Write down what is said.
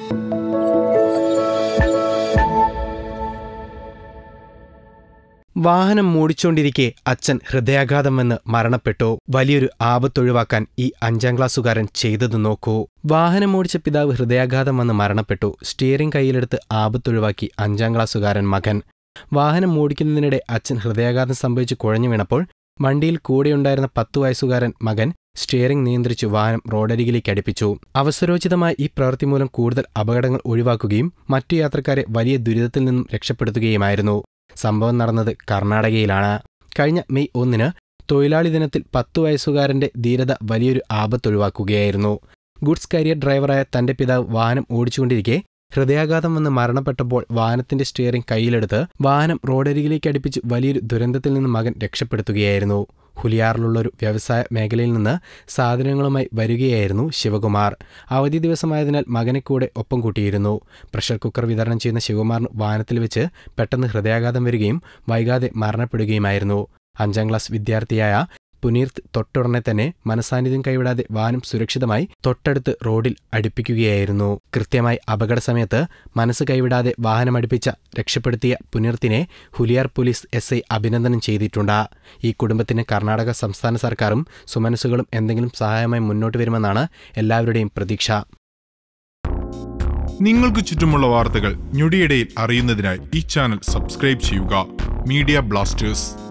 വാഹനം മൂടിച്ചോണ്ടിരിക്കെ അച്ഛൻ ഹൃദയാഘാതം വന്ന് മരണപ്പെട്ടു വലിയൊരു ആപത്തൊഴിവാക്കാൻ ഈ അഞ്ചാം ക്ലാസ്സുകാരൻ ചെയ്തത് നോക്കൂ വാഹനം ഓടിച്ച പിതാവ് ഹൃദയാഘാതം വന്ന് മരണപ്പെട്ടു സ്റ്റിയറിംഗ് കയ്യിലെടുത്ത് ആപത്തൊഴിവാക്കി അഞ്ചാം ക്ലാസ്സുകാരൻ മകൻ വാഹനം ഓടിക്കുന്നതിനിടെ അച്ഛൻ ഹൃദയാഘാതം സംഭവിച്ച് കുഴഞ്ഞു വീണപ്പോൾ വണ്ടിയിൽ കൂടെയുണ്ടായിരുന്ന പത്തു വയസ്സുകാരൻ മകൻ സ്റ്റിയറിംഗ് നിയന്ത്രിച്ചു വാഹനം റോഡരികിലേക്ക് അടുപ്പിച്ചു അവസരോചിതമായ ഈ പ്രവൃത്തി മൂലം കൂടുതൽ അപകടങ്ങൾ ഒഴിവാക്കുകയും മറ്റു യാത്രക്കാരെ വലിയ ദുരിതത്തിൽ നിന്നും രക്ഷപ്പെടുത്തുകയുമായിരുന്നു സംഭവം നടന്നത് കർണാടകയിലാണ് കഴിഞ്ഞ മെയ് ഒന്നിന് തൊഴിലാളി ദിനത്തിൽ പത്തു വയസ്സുകാരന്റെ ധീരത വലിയൊരു ആപത്തൊഴിവാക്കുകയായിരുന്നു ഗുഡ്സ് കരിയർ ഡ്രൈവറായ തന്റെ പിതാവ് വാഹനം ഓടിച്ചുകൊണ്ടിരിക്കെ ഹൃദയാഘാതം വന്ന് മരണപ്പെട്ടപ്പോൾ വാഹനത്തിന്റെ സ്റ്റിയറിംഗ് കയ്യിലെടുത്ത് വാഹനം റോഡരികിലേക്ക് അടുപ്പിച്ച് വലിയൊരു ദുരന്തത്തിൽ നിന്ന് മകൻ രക്ഷപ്പെടുത്തുകയായിരുന്നു ഹുലിയാറിലുള്ളൊരു വ്യവസായ മേഖലയിൽ നിന്ന് സാധനങ്ങളുമായി വരികയായിരുന്നു ശിവകുമാർ അവധി ദിവസമായതിനാൽ മകനെ കൂടെ ഒപ്പം കൂട്ടിയിരുന്നു പ്രഷർ കുക്കർ വിതരണം ചെയ്യുന്ന ശിവകുമാറിന് വാഹനത്തിൽ വെച്ച് പെട്ടെന്ന് ഹൃദയാഘാതം വരികയും വൈകാതെ മരണപ്പെടുകയുമായിരുന്നു അഞ്ചാം ക്ലാസ് വിദ്യാർത്ഥിയായ പുനീർത്ത് തൊട്ടുടനെ തന്നെ മനസാന്നിധ്യം കൈവിടാതെ വാഹനം സുരക്ഷിതമായി തൊട്ടടുത്ത് റോഡിൽ അടുപ്പിക്കുകയായിരുന്നു കൃത്യമായി അപകട സമയത്ത് മനസ്സ് കൈവിടാതെ വാഹനം അടുപ്പിച്ച രക്ഷപ്പെടുത്തിയ പുനീർത്തിനെ ഹുലിയാർ പോലീസ് എസ് ഐ അഭിനന്ദനം ചെയ്തിട്ടുണ്ട് ഈ കുടുംബത്തിന് കർണാടക സംസ്ഥാന സർക്കാരും സുമനസ്സുകളും എന്തെങ്കിലും സഹായമായി മുന്നോട്ട് വരുമെന്നാണ് എല്ലാവരുടെയും പ്രതീക്ഷ നിങ്ങൾക്ക് ചുറ്റുമുള്ള വാർത്തകൾ ഞൊടിയിടയിൽ അറിയുന്നതിനായി ഈ ചാനൽ സബ്സ്ക്രൈബ് ചെയ്യുക മീഡിയ ബ്ലാസ്റ്റേഴ്സ്